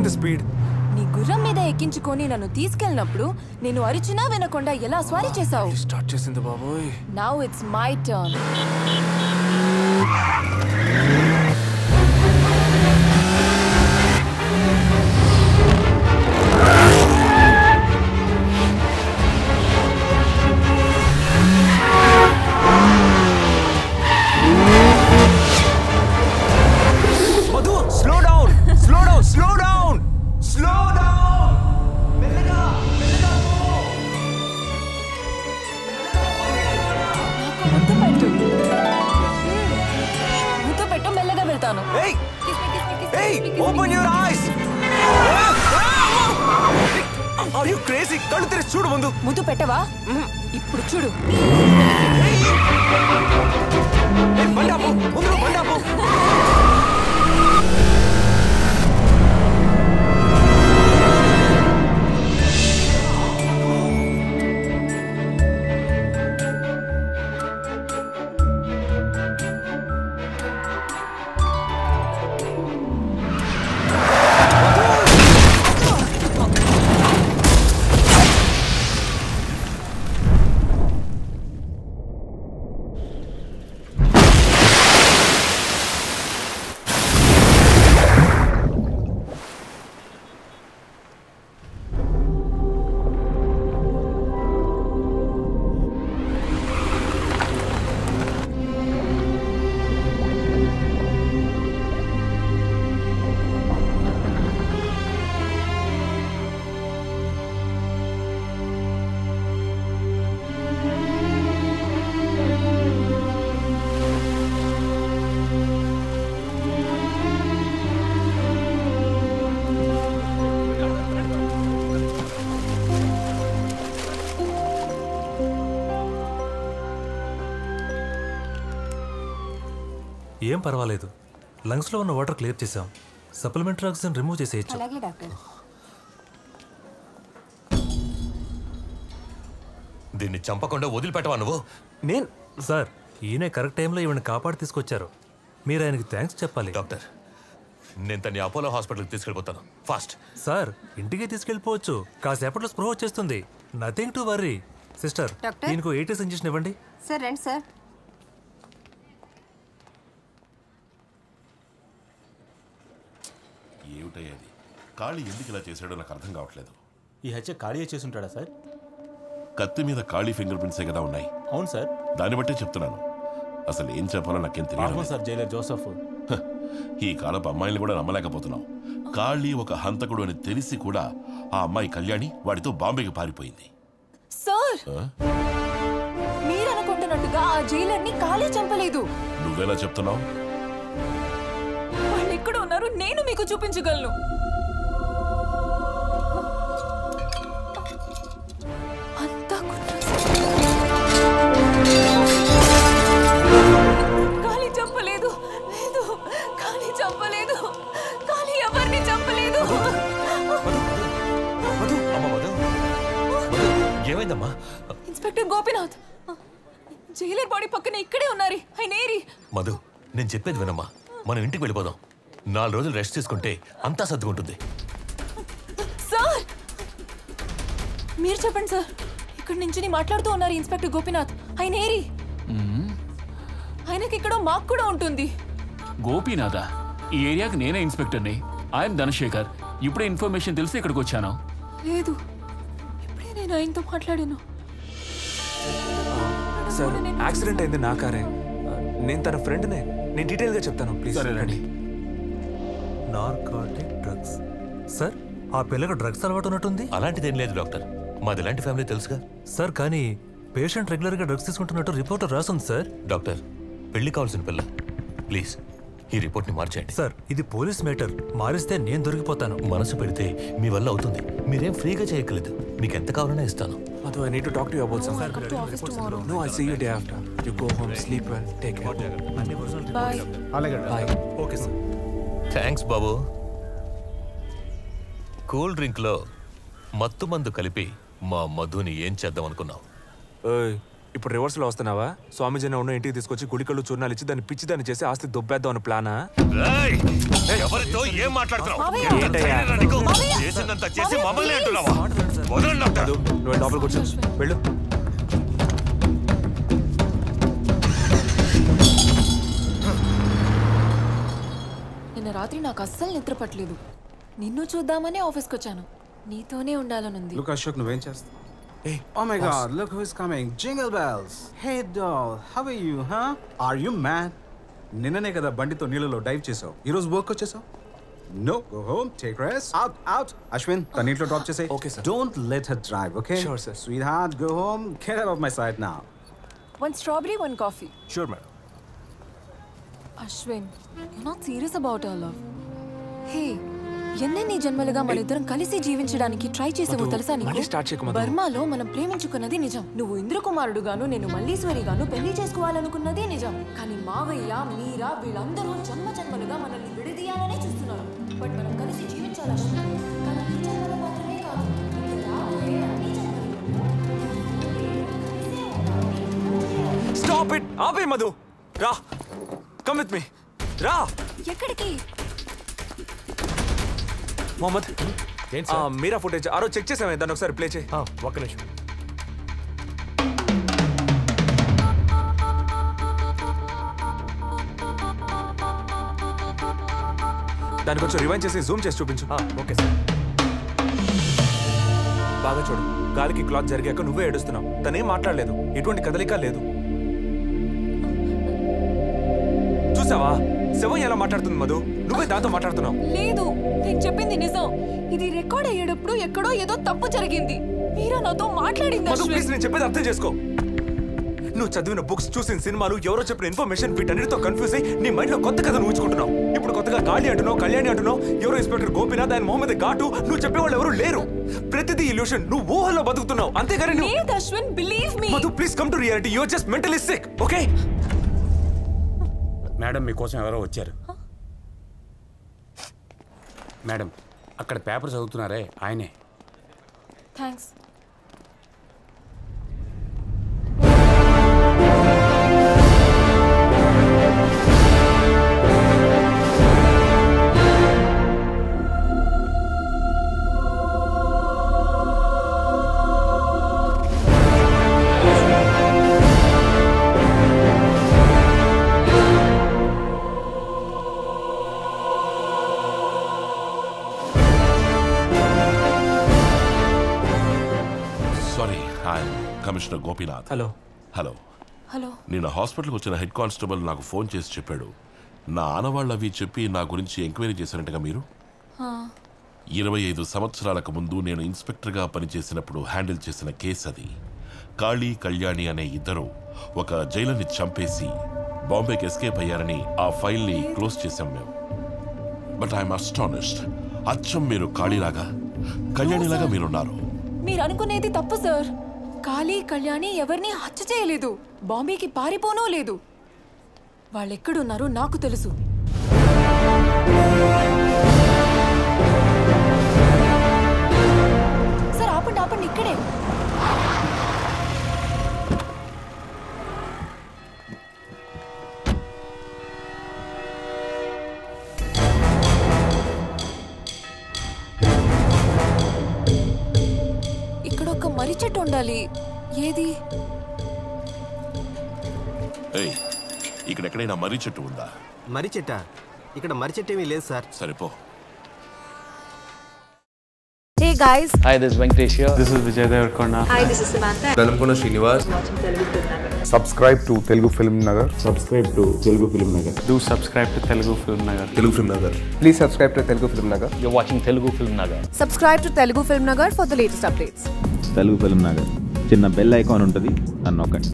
Speed నీ గుర్రం మీద ఎక్కించుకొని నన్ను తీసుకెళ్ళినప్పుడు నేను అరిచినా వినకుండా ఎలా స్వారీ చేశావు స్టార్ట్ చేసింది బాబోయ్ now it's my turn Madhu slow down slow down slow down slow down ముద్దు పెట్టు ముద్దు పెట్టు మెల్లగా వెళ్తాను ఏయ్ Kiss me, kiss me, kiss me, ఏయ్ kiss me, kiss me. Open your eyes are you crazy కళ్ళు తెరిచి చూడు ముందు ముద్దు పెట్టవా ఇప్పుడు చూడు ఏయ్, బండి ఆపు ముందు బండి ఆపు ఏం పర్వాలేదు లంగ్స్లో ఉన్న వాటర్ క్లియర్ చేసాం సప్లిమెంటరీ ఆక్సిజన్ రిమూవ్ చేసేయచ్చు అలాగే డాక్టర్ దీన్ని చంపకుండా వదిలిపెట్టవా నువ్వు నేను సార్ ఈయనే కరెక్ట్ టైంలో ఈవిని కాపాడి తీసుకొచ్చారు మీరు ఆయనకి థ్యాంక్స్ చెప్పాలి డాక్టర్ నేను తన్ని అపోలో హాస్పిటల్కి తీసుకెళ్ళిపోతాను ఫాస్ట్ సార్ ఇంటికి తీసుకెళ్ళిపోవచ్చు కాసేపట్లో స్పృహ వచ్చేస్తుంది nothing to worry sister doctor? దీనికి ఎయిటీస్ ఇంజెక్షన్ ఇవ్వండి సార్ రండి సార్ ఏమిటయ్యేది కాళీ ఎందుకు ఇలా చేశాడో నాకు అర్థం కావట్లేదు ఈ హత్య ఖాళీ చేసి ఉంటాడా సార్ కత్తి మీద కాళీ ఫింగర్ ప్రింట్సే కదా ఉన్నాయి అవును సార్ దాన్ని బట్టే చెప్తున్నాను అసలు ఏం చెప్పాలో నాకేం తెలియదు పాపం సార్ జైలర్ జోసఫ్ ఈ కాలపు అమ్మాయిని కూడా నమ్మలేకపోతున్నాం కాళీ ఒక హంతకుడు అని తెలిసి కూడా ఆ అమ్మాయి కళ్యాణి వాడితో బాంబేకి పారిపోయింది సార్ ఆ? మీరు అనుకుంటున్నట్టుగా ఆ జైలర్ ని ఖాళీ చంపలేదు నువ్వెలా చెప్తున్నావు వాళ్ళు ఎక్కడ ఉన్నారు నేను మీకు చూపించగలను అంతా కుట్ర ఖాళీ చంపలేదు లేదు ఖాళీ చంపలేదు ఖాళీ ఎవరిని చంపలేదు మధు అమ్మ మధు మధు, ఏమైందమ్మా ఇన్స్పెక్టర్ గోపినాథ్ జైలర్ బాడీ పక్కన ఇక్కడే ఉన్నారు ఆయన ఏరి మధు నేను చెప్పేది వినమ్మా మనం ఇంటికి వెళ్ళిపోదాం నాలుగు రోజులు రెస్ట్ తీసుకుంటే అంతా సర్దుకుంటుంది సార్ మీరు చెప్పండి సార్ ఇక్కడి నుంచి మాట్లాడుతూ ఉన్నారు ఇన్స్పెక్టర్ గోపినాథ్ ఆయన ఏరి ఆయనకి ఇక్కడ మాకు కూడా ఉంటుంది గోపీనాథ ఈ ఏరియాకి నేనే ఇన్స్పెక్టర్ని ఐఎమ్ ధనశేఖర్ ఇప్పుడే ఇన్ఫర్మేషన్ తెలిసి ఇక్కడికి వచ్చాను లేదు ఇప్పుడే నేను ఆయనతో మాట్లాడాను సార్ యాక్సిడెంట్ అయింది నా కారే ఆ, నేను తన ఫ్రెండ్నే నేను డీటెయిల్గా చెప్తాను ప్లీజ్ సరే రండి నార్కాటిక్ డ్రగ్స్ సార్ ఆ పిల్లకు డ్రగ్స్ అలవాటు ఉన్నట్టుంది అలాంటిదేం లేదు డాక్టర్ మాది ఎలాంటి ఫ్యామిలీ తెలుసుగా సార్ కానీ పేషెంట్ రెగ్యులర్గా డ్రగ్స్ తీసుకుంటున్నట్టు రిపోర్టర్ రాసుంది సార్ డాక్టర్ పెళ్లి కావాల్సిన పిల్ల ప్లీజ్ ఈ రిపోర్ట్ని మార్చేయండి సార్ ఇది పోలీస్ మేటర్ మారిస్తే నేను దొరికిపోతాను మనసు పెడితే మీ వల్ల అవుతుంది మీరేం ఫ్రీగా చేయక్కలేదు మీకు ఎంత కావాలన్నా ఇస్తాను Madhu, I need to talk to you about something. come to office tomorrow. No, I'll see you day after. You go home, sleep well, take care. Bye Bye. Okay sir thanks బాబు cool డ్రింక్లో మత్తు మందు కలిపి మా మధుని ఏం చేద్దాం అనుకున్నావు ఏయ్, ఇప్పుడు రివర్స్ లో వస్తున్నావా స్వామీజీని ఉన్న ఇంటికి తీసుకొచ్చి గుడికళ్ళు చూర్ణాలు ఇచ్చి దాన్ని పిచ్చి దాన్ని చేసి ఆస్తి దొబ్బేద్దాం అని ప్లానా ఏయ్! ఎవరితో ఏం మాట్లాడుతున్నావు మావయ్య! ఎంత ధైర్యం రా నీకు? చేసిందంతా చేసి మమ్మల్ని అంటున్నావా వదలండి అంటాడు నువ్వు లోపల కూర్చో వెళ్ళు నిన్న రాత్రి నాకు అస్సలు నిద్ర పట్టలేదు నిన్ను చూద్దామని ఆఫీస్కి వచ్చాను నీతోనే ఉండాలనుంది Look, Ashok, నువ్వేం చేస్తావు Oh my god, look who's coming. Jingle bells. Hey doll, how are you, huh? Are you mad? నిన్ననే కదా బండితో నీళ్ళలో డైవ్ చేసావు ఈ రోజు వర్క్ వచ్చేసావు no go home take rest out out Ashwin తన ఇంట్లో డ్రాప్ చేసే Okay, sir. Don't let her drive okay Sure, sir. Sweetheart go home get out of my side now one strawberry one coffee sure madam Ashwin you not serious about our love hey ఎన్నెన్ని జన్మలుగా మన ఇద్దరం కలిసి జీవించడానికి try చేసావో మధు, తెలుసా మళ్ళీ నీకు start చేయకు, మధు. బర్మాలో మనం ప్రేమించుకున్నది నిజం నువ్వు ఇంద్రకుమారుడు గాను నేను మల్లీశ్వరి గాను పెళ్లి చేసుకోవాలనుకున్నది నిజం కానీ మావయ్య మీరా వీళ్ళందరూ జన్మ జన్మలుగా మనల్ని విడదీయాలనే చూస్తున్నారు బట్ మనం కలిసి జీవించాలి అశ్విన్. కానీ ఈ జన్మలో మాత్రమే కాదు ఇంకా రాబోయే అన్ని జన్మలు. స్టాప్ ఇట్ ఆపే మధు రా కమ్ విత్ మీ రా ఎక్కడికి మొహమ్మద్ ఏంటి ఆ, సార్ మీరా ఫుటేజ్ ఆ రోజు చెక్ చేసామే దాన్ని ఒకసారి ప్లే చేయి ఆ, ఒక్క నిమిషం దాన్ని కొంచెం రివైండ్ చేసి జూమ్ చేసి చూపించు ఆ, ఓకే సార్ బాగా చూడు గాలికి క్లాత్ జరిగాక నువ్వే ఏడుస్తున్నావు తనేం మాట్లాడలేదు ఎటువంటి కదలిక లేదు చూసావా శవం ఎలా మాట్లాడుతుంది మధు నువ్వే దాంతో మాట్లాడుతున్నావు లేదు నేను చెప్పింది నిజం ఇది రికార్డ్ అయ్యేటప్పుడు ఎక్కడో ఏదో తప్పు జరిగింది మీరా నాతో మాట్లాడింది మధు అశ్విన్. ప్లీజ్ నేను చెప్పేది అర్థం చేసుకో నువ్వు చదివిన బుక్స్ చూసిన సినిమాలు ఎవరో చెప్పిన ఇన్ఫర్మేషన్ వీటన్నిటితో కన్ఫ్యూజ్ అయ్యి నీ మైండ్ లో కొత్త కథను ఊహించుకుంటున్నావు ఇప్పుడు కొత్తగా కాళీ అంటున్నావు కళ్యాణి అంటున్నావు ఎవరో ఇన్స్పెక్టర్ గోపినాథ్ ఆయన మొహమ్మద్ ఘాటు నువ్వు చెప్పేవాళ్ళు ఎవరు లేరు ప్రతిదీ ఇల్యూషన్ నువ్వు ఊహలో బతుకుతున్నావు అంతేగాని నువ్వు లేదు Ashwin believe me Madhu please come to reality you're just mentally sick okay madam మీకోసం ఎవరో వచ్చారు మేడం అక్కడ పేపర్ చదువుతున్నారే ఆయనే thanks sorry I'm commissioner Gopinath hello hello hello నిన్న హాస్పిటల్కి వచ్చిన హెడ్ కానిస్టేబుల్ నాకు ఫోన్ చేసి చెప్పాడు నా ఆనవాళ్ళు అవి చెప్పి నా గురించి ఎంక్వైరీ చేశారంటగా మీరు ఇరవై ఐదు సంవత్సరాలకు ముందు నేను ఇన్స్పెక్టర్గా పనిచేసినప్పుడు హ్యాండిల్ చేసిన కేసు అది కాళీ కళ్యాణి అనే ఇద్దరు ఒక జైలుని చంపేసి బాంబేకి ఎస్కేప్ అయ్యారని ఆ ఫైల్ని క్లోజ్ చేశాం మేము బట్ ఐఎమ్ అస్టానిష్డ్ అచ్చం మీరు కాళీలాగా కళ్యాణిలాగా మీరున్నారు మీరు అనుకునేది తప్పు సార్ కాళీ కళ్యాణి ఎవరిని హత్య చేయలేదు బాంబేకి పారిపోనూ లేదు వాళ్ళెక్కడున్నారో నాకు తెలుసు సార్ ఆపండి ఆపండి ఇక్కడే ఇక్కడ ఒక మర్రి చెట్టు ఉండాలి ఏది ఏయ్ ఇక్కడ ఎక్కడైనా మర్రి చెట్టు ఉందా మర్రి చెట్ట ఇక్కడ మర్రి చెట్టు ఏమీ లేదు సార్ సరిపో Hey guys, Hi, this is Venkatesh here. This is Vijay Devarakonda hi, this is Samantha. Velankonda Srinivas subscribe to Telugu Film Nagar subscribe to Telugu Film Nagar do subscribe to Telugu Film Nagar Telugu Film Nagar please subscribe to Telugu Film Nagar You're watching Telugu Film Nagar. Subscribe to Telugu Film Nagar for the latest updates. Telugu Film Nagar చిన్న bell icon ఉంటుంది నన్ను నొక్కండి